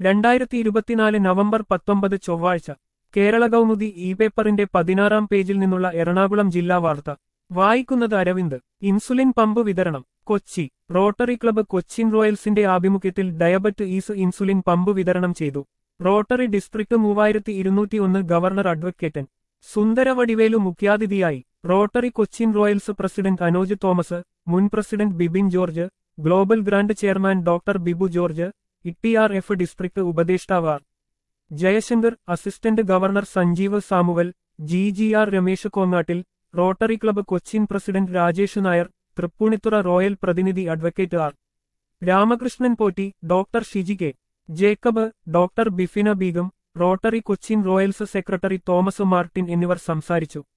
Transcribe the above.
രണ്ടായിരത്തി ഇരുപത്തിനാല് നവംബർ പത്തൊമ്പത് ചൊവ്വാഴ്ച കേരള കൗമുദി ഇ പേപ്പറിന്റെ പതിനാറാം പേജിൽ നിന്നുള്ള എറണാകുളം ജില്ലാ വാർത്ത വായിക്കുന്നത് അരവിന്ദ് ഇൻസുലിൻ പമ്പ് വിതരണം കൊച്ചി റോട്ടറി ക്ലബ്ബ് കൊച്ചിൻ റോയൽസിന്റെ ആഭിമുഖ്യത്തിൽ ഡയബറ്റ് ഈസ് ഇൻസുലിൻ പമ്പ് വിതരണം ചെയ്തു റോട്ടറി ഡിസ്ട്രിക്ട് മൂവായിരത്തി ഇരുന്നൂറ്റി ഒന്ന് ഗവർണർ അഡ്വക്കേറ്റൻ സുന്ദര വടിവേലു മുഖ്യാതിഥിയായി Rotary Cochin Royals president Anoj Thomas മുൻ president Bibin George global grand chairman doctor Bibu George ഇട്ടിആർ എഫ് ഡിസ്ട്രിക്ട് ഉപദേഷ്ടാവ് R. Jayashankar assistant governor Sanjeev Samuel G G R Ramesh Kongattil Rotary club Cochin president Rajesh Nair Tripunithura royal പ്രതിനിധി advocate R Ramakrishnan Potti doctor Shiji K Jacob doctor Bifina Beegum Rotary Cochin Royals secretary Thomas Martin എന്നിവർ സംസാരിച്ചു